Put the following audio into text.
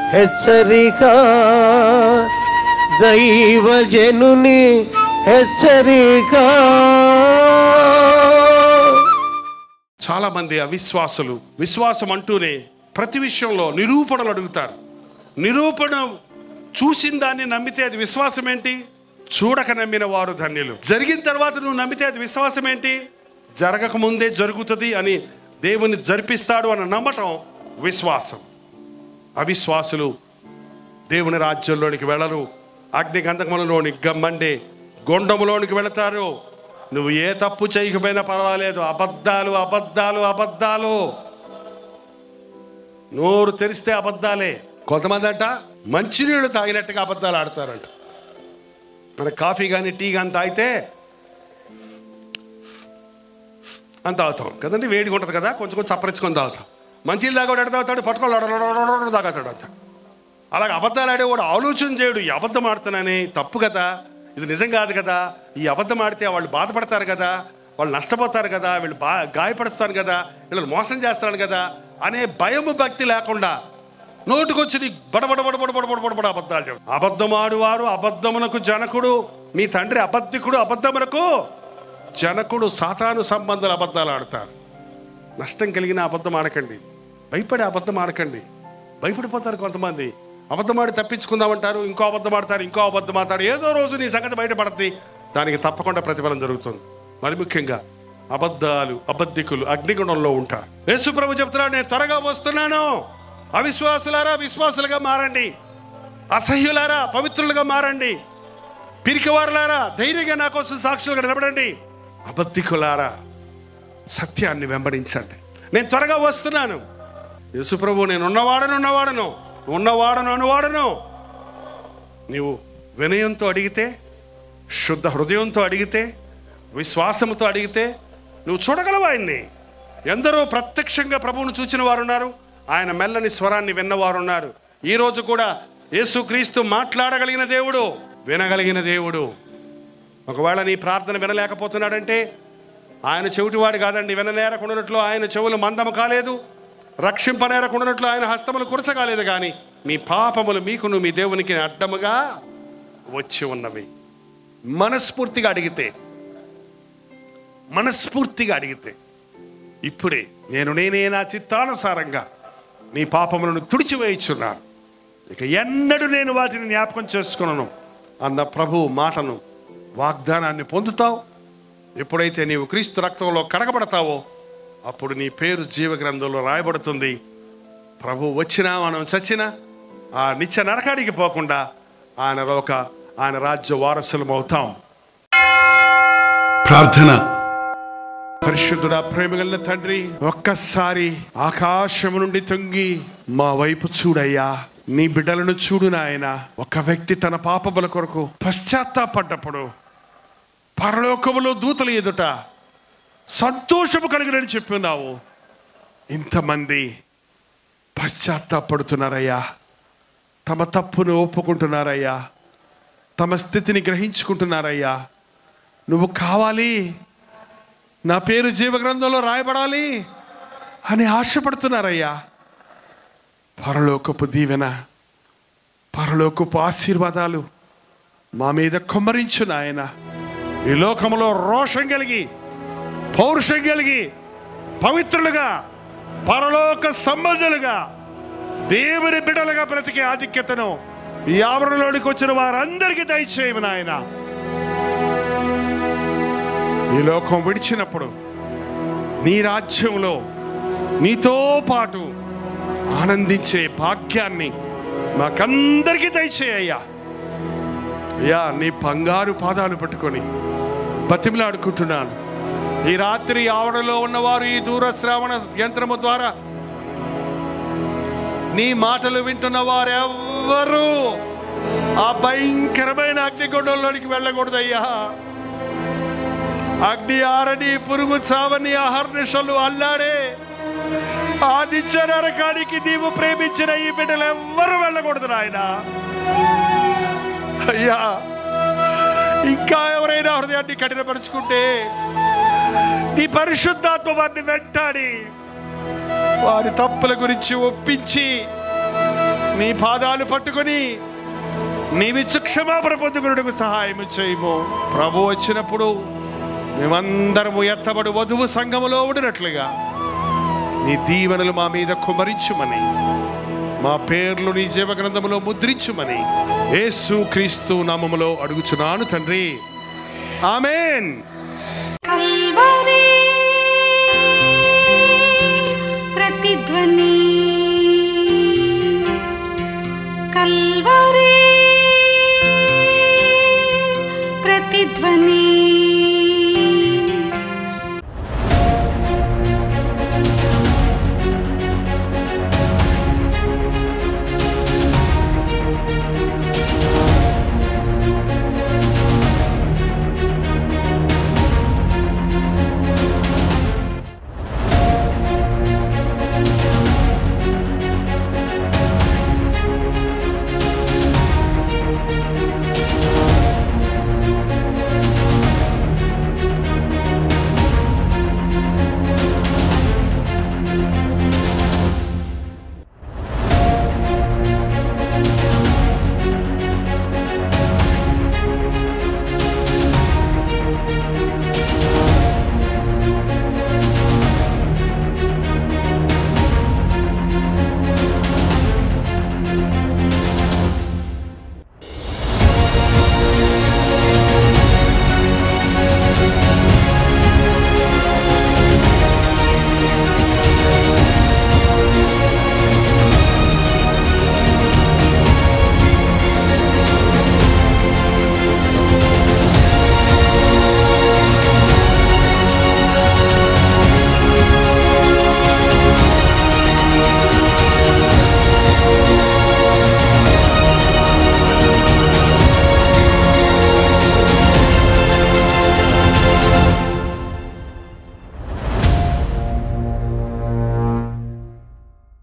హెచ్చరిక దైవజనుని హెచ్చరిక చాలా మంది అవిశ్వాసులు విశ్వాసం అంటూనే ప్రతి విషయంలో నిరూపణలు అడుగుతారు నిరూపణ చూసిన దాన్ని నమ్మితే అది విశ్వాసం ఏంటి చూడక నమ్మిన వారు ధన్యులు జరిగిన తర్వాత నువ్వు నమ్మితే అది విశ్వాసం ఏంటి జరగక ముందే జరుగుతుంది అని దేవుని జరిపిస్తాడు అని నమ్మటం విశ్వాసం అవిశ్వాసులు దేవుని రాజ్యంలోనికి వెళ్ళరు అగ్ని గంధకములలోని గమ్మండే గొండములోనికి వెళతారు నువ్వు ఏ తప్పు చేయకపోయినా పర్వాలేదు అబద్ధాలు అబద్ధాలు అబద్ధాలు నోరు తెరిస్తే అబద్ధాలే కొంతమంది అంట మంచినీళ్ళు తాగినట్టుగా అబద్ధాలు ఆడతారంట మన కాఫీ కానీ టీ కానీ తాగితే అంత తాగుతాం కదండి వేడిగా ఉంటుంది కదా కొంచెం కొంచెం చప్పరించుకొని తాగుతాం మంచిలు తాగోడు ఎడ తాగుతాడు పట్టుకోడు తాగుతాడు అంత అలాగే అబద్ధాలు ఆడేవాడు ఆలోచన చేయడు ఈ అబద్ధం ఆడుతున్నానే తప్పు కదా ఇది నిజం కాదు కదా ఈ అబద్ధం ఆడితే వాళ్ళు బాధపడతారు కదా వాళ్ళు నష్టపోతారు కదా వీళ్ళు బా గాయపరుస్తారు కదా వీళ్ళని మోసం చేస్తారు కదా అనే భయము భక్తి లేకుండా నోటుకొచ్చి బడబడ బడబడ బడబడ బడబడ అబద్ధాలు చెప్పు అబద్ధమాడువారు అబద్ధమునకు జనకుడు మీ తండ్రి అబద్ధికుడు అబద్ధమునకు జనకుడు సాతాను సంబంధాలు అబద్ధాలు ఆడతారు నష్టం కలిగిన అబద్ధం ఆడకండి భయపడి అబద్ధం ఆడకండి భయపడిపోతారు కొంతమంది అబద్ధం ఆడి తప్పించుకుందామంటారు ఇంకో అబద్ధం ఆడతారు ఇంకో అబద్ధం ఆడతారు ఏదో రోజు నీ సంగతి బయటపడుతుంది దానికి తప్పకుండా ప్రతిఫలం జరుగుతుంది మరి ముఖ్యంగా అబద్ధాలు అబద్ధికులు అగ్నిగుణంలో ఉంటారు యేసు ప్రభు చెప్తున్నాడు నేను త్వరగా వస్తున్నాను అవిశ్వాసులారా విశ్వాసులుగా మారండి అసహ్యులారా పవిత్రులుగా మారండి పిరికివారులారా ధైర్యంగా నా కోసం సాక్షులుగా నిలబడండి అబద్ధికులారా సత్యాన్ని వెంబడించండి నేను త్వరగా వస్తున్నాను యేసుప్రభు నేను ఉన్నవాడను ఉన్నవాడను ఉన్నవాడను అనువాడను నీవు వినయంతో అడిగితే శుద్ధ హృదయంతో అడిగితే విశ్వాసంతో అడిగితే నువ్వు చూడగలవు ఆయన్ని ఎందరో ప్రత్యక్షంగా ప్రభువును చూచిన వారు ఉన్నారు ఆయన మెల్లని స్వరాన్ని విన్నవారు ఉన్నారు ఈ రోజు కూడా యేసుక్రీస్తు మాట్లాడగలిగిన దేవుడు వినగలిగిన దేవుడు ఒకవేళ నీ ప్రార్థన వినలేకపోతున్నాడంటే ఆయన చెవిటివాడు కాదండి విననేరకుండానట్లు ఆయన చెవులు మందము కాలేదు రక్షింపనేరకుండానట్లు ఆయన హస్తములు కురచగాలేదు కానీ మీ పాపములు మీకును మీ దేవునికి అడ్డముగా వచ్చి ఉన్నవి మనస్ఫూర్తిగా అడిగితే మనస్ఫూర్తిగా అడిగితే ఇప్పుడే నేను నేనే నా చిత్తానుసారంగా నీ పాపములను తుడిచివేయుచున్నాను ఇక ఎన్నడూ నేను వాటిని జ్ఞాపకం చేసుకున్నాను అన్న ప్రభు మాటను వాగ్దానాన్ని పొందుతావు ఎప్పుడైతే నీవు క్రీస్తు రక్తంలో కడగబడతావో అప్పుడు నీ పేరు జీవ గ్రంథంలో రాయబడుతుంది ప్రభు వచ్చినా మనం చచ్చినా ఆ నిత్య నరకానికి పోకుండా ఆయన ఒక ఆయన రాజ్య వారసులం అవుతాం ప్రార్థన పరిశుద్ధుడా ప్రేమగల తండ్రి ఒక్కసారి ఆకాశము నుండి తొంగి మా వైపు చూడయ్యా నీ బిడ్డలను చూడు నాయన ఒక వ్యక్తి తన పాపముల కొరకు పశ్చాత్తాపడ్డప్పుడు పరలోకములో దూతలు ఎదుట సంతోషము కలిగినని చెప్పినావు ఇంతమంది పశ్చాత్తాపడుతున్నారయ్యా తమ తప్పును ఒప్పుకుంటున్నారయ్యా తమ స్థితిని గ్రహించుకుంటున్నారయ్యా నువ్వు కావాలి నా పేరు జీవగ్రంథంలో రాయబడాలి అని ఆశపడుతున్నారయ్యా పరలోకపు దీవెన పరలోకపు ఆశీర్వాదాలు మా మీద కొమ్మరించు నాయన ఈ లోకంలో రోషం కలిగి పౌరుషం కలిగి పవిత్రులుగా పరలోక సంబంధులుగా దేవుని బిడలుగా బ్రతికే ఆధిక్యతను ఈ ఆవరణలోనికి వచ్చిన వారందరికీ దయచేయము నాయన ఈ లోకం విడిచినప్పుడు నీ రాజ్యంలో నీతో పాటు ఆనందించే భాగ్యాన్ని మాకందరికీ దయచేయ్యా అయ్యా నీ బంగారు పాదాలు పట్టుకొని బతిమిలాడుకుంటున్నాను ఈ రాత్రి ఆవరణలో ఉన్నవారు ఈ దూర శ్రావణ యంత్రము ద్వారా నీ మాటలు వింటున్న వారెవ్వరూ ఆ భయంకరమైన అగ్నిగుండంలోనికి వెళ్ళకూడదయ్యా అగ్ని ఆరని పురుగు చావని ఆహర్నిశలు అల్లాడే ఆ నిత్య నరకానికి నీవు ప్రేమించిన ఈ బిడ్డలు ఎవ్వరు వెళ్ళకూడదు నాయన అయ్యా ఇంకా ఎవరైనా హృదయాన్ని కఠినపరుచుకుంటే నీ పరిశుద్ధాత్మ వారిని వెంటాడి వారి తప్పుల గురించి ఒప్పించి నీ పాదాలు పట్టుకొని నీవిచ్చు క్షమాపణ పొందుకున్నకు సహాయం చేయము ప్రభు వచ్చినప్పుడు మేమందరము ఎత్తబడు వధువు సంఘములో ఉండినట్లుగా నీ దీవెనలు మా మీద కుమరించుమని మా పేర్లు నీ జీవ గ్రంథములో ముద్రించుమని యేసు క్రీస్తు నామములో అడుగుచున్నాను తండ్రి ఆమెన్ కల్వరి ప్రతిధ్వని కల్వరి ప్రతిధ్వని